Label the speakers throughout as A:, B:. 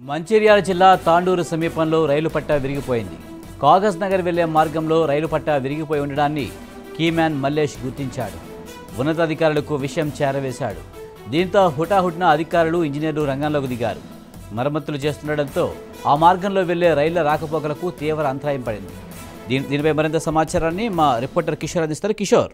A: మంచిర్యాల జిల్లా తాండూరు సమీపంలో రైలు పట్టా విరిగిపోయింది కాగజ్ నగర్ వెళ్లే మార్గంలో రైలు పట్టా విరిగిపోయి ఉండడాన్ని కీమ్యాన్ మల్లేష్ గుర్తించాడు ఉన్నతాధికారులకు విషయం చేరవేశాడు దీంతో హుటాహుటిన అధికారులు ఇంజనీర్లు రంగంలోకి దిగారు మరమ్మతులు చేస్తుండటంతో ఆ మార్గంలో వెళ్లే రైళ్ల రాకపోకలకు తీవ్ర అంతరాయం పడింది దీని దీనిపై మరింత సమాచారాన్ని మా రిపోర్టర్ కిషోర్ అందిస్తారు కిషోర్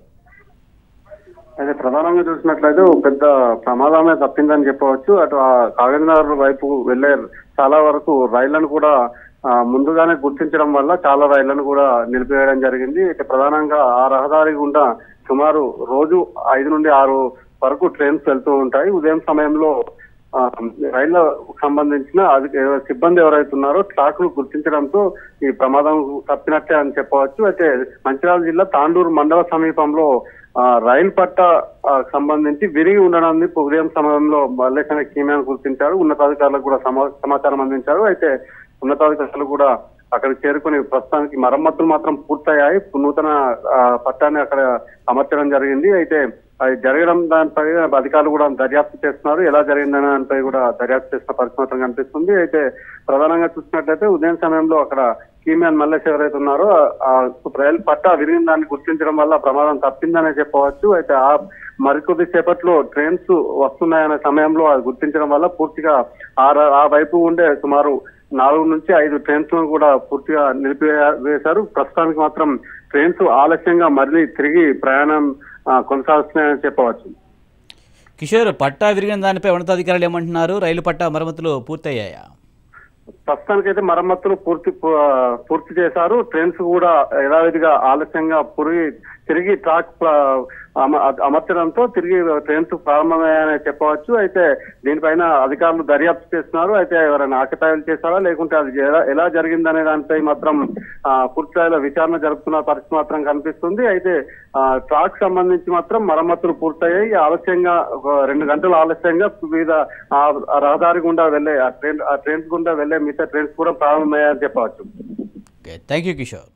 B: అయితే ప్రధానంగా చూసినట్లయితే ఒక పెద్ద ప్రమాదమే తప్పిందని చెప్పవచ్చు అటు ఆ కాగజ్నగర్ వైపు వెళ్లే చాలా వరకు రైళ్లను కూడా ఆ, ముందుగానే గుర్తించడం వల్ల చాలా రైళ్లను కూడా నిలిపివేయడం జరిగింది అయితే ప్రధానంగా ఆ రహదారి గుండా సుమారు రోజు ఐదు నుండి ఆరు వరకు ట్రైన్స్ వెళ్తూ ఉంటాయి ఉదయం సమయంలో ఆ, రైళ్ల సంబంధించిన అది సిబ్బంది ఎవరైతే ఉన్నారో ట్రాక్ ను గుర్తించడంతో ఈ ప్రమాదం తప్పినట్టే అని చెప్పవచ్చు అయితే మంచిర్యాల జిల్లా తాండూరు మండల సమీపంలో ఆ, రైలు పట్ట ఆ, సంబంధించి విరిగి ఉండడాన్ని ఉదయం సమయంలో మల్లేశన కీమ్యాన్ గుర్తించారు ఉన్నతాధికారులకు కూడా సమా- సమాచారం అందించారు అయితే ఉన్నతాధికారులు కూడా అక్కడికి చేరుకుని ప్రస్తుతానికి మరమ్మతులు మాత్రం పూర్తయ్యాయి నూతన ఆ, పట్టాన్ని అక్కడ అమర్చడం జరిగింది అయితే అది జరగడం దానిపై అధికారులు కూడా దర్యాప్తు చేస్తున్నారు ఎలా జరిగిందనే దానిపై కూడా దర్యాప్తు చేస్తున్న పరిస్థితి మాత్రం కనిపిస్తుంది అయితే ప్రధానంగా చూసినట్లయితే ఉదయం సమయంలో అక్కడ కీమ్యాన్ మల్లేష్ ఎవరైతే ఉన్నారో ఆ రైలు పట్టా విరిగిన దాన్ని గుర్తించడం వల్ల ప్రమాదం తప్పిందనే చెప్పవచ్చు అయితే ఆ మరికొద్ది సేపట్లో ట్రైన్స్ వస్తున్నాయనే సమయంలో అది గుర్తించడం వల్ల పూర్తిగా ఆ ర- ఆ వైపు ఉండే సుమారు నాలుగు నుంచి ఐదు ట్రైన్స్ కూడా పూర్తిగా నిలిపివేశారు ప్రస్తుతానికి మాత్రం ట్రైన్స్ ఆలస్యంగా మళ్ళీ తిరిగి ప్రయాణం ఆ, కొనసాగుతున్నాయని చెప్పవచ్చు
A: కిషోర్ పట్టా విరిగిన దానిపై ఉన్నతాధికారులు ఏమంటున్నారు రైలు పట్టా మరమ్మతులు పూర్తయ్యాయా
B: ప్రస్తుతానికైతే మరమ్మతులు పూర్తి పూ- పూర్తి చేశారు ట్రైన్స్ కూడా యథావిధిగా ఆలస్యంగా పురిగి తిరిగి ట్రాక్ ప్ర- అమ- అమర్చడంతో తిరిగి ట్రైన్స్ ప్రారంభమయ్యాయని చెప్పవచ్చు అయితే దీనిపైన అధికారులు దర్యాప్తు చేస్తున్నారు అయితే ఎవరైనా ఆకతాయిలు చేశారా లేకుంటే అది ఎలా- ఎలా జరిగిందనే దానిపై మాత్రం ఆ, పూర్తి స్థాయిలో విచారణ జరుపుతున్న పరిస్థితి మాత్రం కనిపిస్తుంది అయితే ఆ, ట్రాక్ సంబంధించి మాత్రం మరమ్మతులు పూర్తయ్యాయి ఆలస్యంగా ఒక రెండు గంటలు ఆలస్యంగా వివిధ ఆ ఆ రహదారి గుండా వెళ్లే ఆ ట్రైన్ ఆ ట్రైన్స్ గుండా వెళ్లే మిగతా ట్రైన్స్ కూడా ప్రారంభమయ్యాయని చెప్పవచ్చు
A: ఓకే థ్యాంక్ యూ కిషోర్